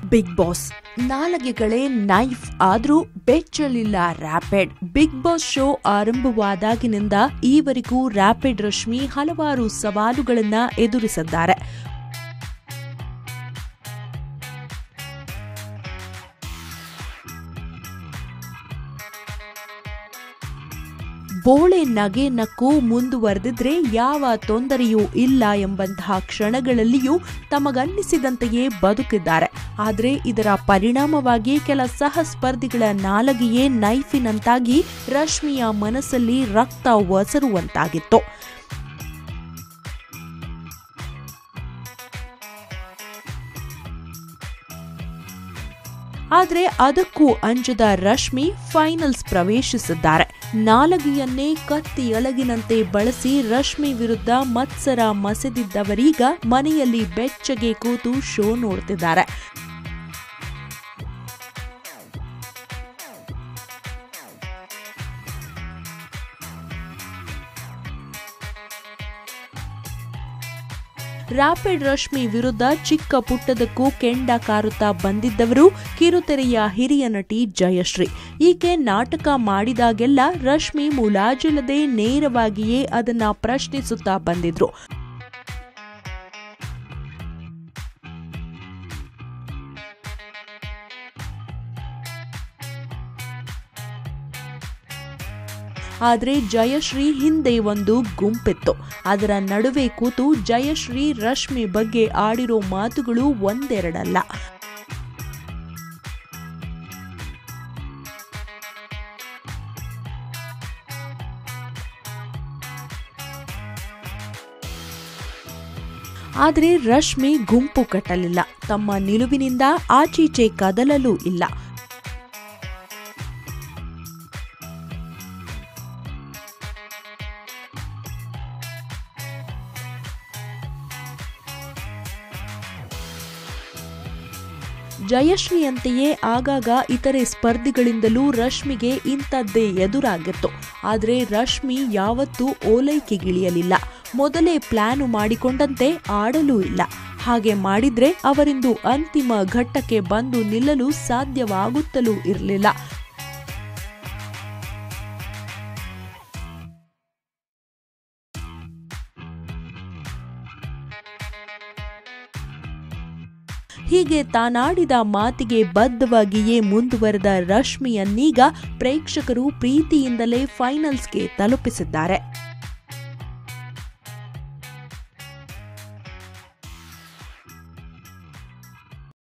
big boss ನಾಲಗೆಗಳೇ knife ಆದ್ರೂ ಬೆಚ್ಚಲಿಲ್ಲ ರ್ಯಾಪಿಡ್ ಬಿಗ್ ಬಾಸ್ ಶೋ ಆರಂಭವಾದಾಗಿನಿಂದ ಈವರೆಗೂ ರ್ಯಾಪಿಡ್ ರಶ್ಮಿ ಹಲವಾರು ಸವಾಲುಗಳನ್ನ ಎದುರಿಸಿದ್ದಾರೆ ಬೋಳೆ ನಗೆ ನಕ್ಕು ಮುಂದುವರೆದಿದ್ರೆ ಯಾವ ತೊಂದರೆಯೂ ಇಲ್ಲ ಎಂಬಂತಹ ಕ್ಷಣಗಳಲ್ಲಿಯೂ ತಮಗನ್ನಿಸಿದಂತೆಯೇ ಬದುಕಿದ್ದಾರೆ ಆದರೆ ಇದರ ಪರಿಣಾಮವಾಗಿ ಕೆಲ ಸಹ ಸ್ಪರ್ಧಿಗಳ ನಾಲಗೆಯೇ ನೈಫಿನಂತಾಗಿ ರಶ್ಮಿಯ ಮನಸ್ಸಲ್ಲಿ ರಕ್ತ ಒಸರುವಂತಾಗಿತ್ತು ಆದರೆ ಅದಕ್ಕೂ ಅಂಜದ ರಶ್ಮಿ ಫೈನಲ್ಸ್ ಪ್ರವೇಶಿಸಿದ್ದಾರೆ ನಾಲಗೆಯನ್ನೇ ಕತ್ತಿ ಅಲಗಿನಂತೆ ಬಳಸಿ ರಶ್ಮಿ ವಿರುದ್ಧ ಮತ್ಸರ ಮಸೆದಿದ್ದವರೀಗ ಮನೆಯಲ್ಲಿ ಬೆಚ್ಚಗೆ ಕೂತು ಶೋ ನೋಡ್ತಿದ್ದಾರೆ ರ್ಯಾಪಿಡ್ ರಶ್ಮಿ ವಿರುದ್ಧ ಚಿಕ್ಕ ಪುಟ್ಟದಕ್ಕೂ ಕೆಂಡ ಕಾರುತ್ತಾ ಬಂದಿದ್ದವರು ಕಿರುತೆರೆಯ ಹಿರಿಯ ನಟಿ ಜಯಶ್ರೀ ಈಕೆ ನಾಟಕ ಮಾಡಿದಾಗೆಲ್ಲ ರಶ್ಮಿ ಮುಲಾಜಿಲ್ಲದೆ ನೇರವಾಗಿಯೇ ಅದನ್ನ ಪ್ರಶ್ನಿಸುತ್ತಾ ಬಂದಿದ್ರು ಆದ್ರೆ ಜಯಶ್ರೀ ಹಿಂದೆ ಒಂದು ಗುಂಪಿತ್ತು ಅದರ ನಡುವೆ ಕೂತು ಜಯಶ್ರೀ ರಶ್ಮಿ ಬಗ್ಗೆ ಆಡಿರೋ ಮಾತುಗಳು ಒಂದೆರಡಲ್ಲ ಆದರೆ ರಶ್ಮಿ ಗುಂಪು ಕಟ್ಟಲಿಲ್ಲ ತಮ್ಮ ನಿಲುವಿನಿಂದ ಆಚೀಚೆ ಕದಲಲೂ ಇಲ್ಲ ಜಯಶ್ರೀಯಂತೆಯೇ ಆಗಾಗ ಇತರೆ ಸ್ಪರ್ಧಿಗಳಿಂದಲೂ ರಶ್ಮಿಗೆ ಇಂಥದ್ದೇ ಎದುರಾಗಿತ್ತು ಆದರೆ ರಶ್ಮಿ ಯಾವತ್ತೂ ಓಲೈಕೆಗಿಳಿಯಲಿಲ್ಲ ಮೊದಲೇ ಪ್ಲಾನು ಮಾಡಿಕೊಂಡಂತೆ ಆಡಲೂ ಇಲ್ಲ ಹಾಗೆ ಮಾಡಿದ್ರೆ ಅವರಿಂದು ಅಂತಿಮ ಘಟ್ಟಕ್ಕೆ ಬಂದು ನಿಲ್ಲಲು ಸಾಧ್ಯವಾಗುತ್ತಲೂ ಇರಲಿಲ್ಲ ಹೀಗೆ ತಾನಾಡಿದ ಮಾತಿಗೆ ಬದ್ಧವಾಗಿಯೇ ಮುಂದುವರೆದ ರಶ್ಮಿಯನ್ನೀಗ ಪ್ರೇಕ್ಷಕರು ಪ್ರೀತಿಯಿಂದಲೇ ಫೈನಲ್ಸ್ಗೆ ತಲುಪಿಸಿದ್ದಾರೆ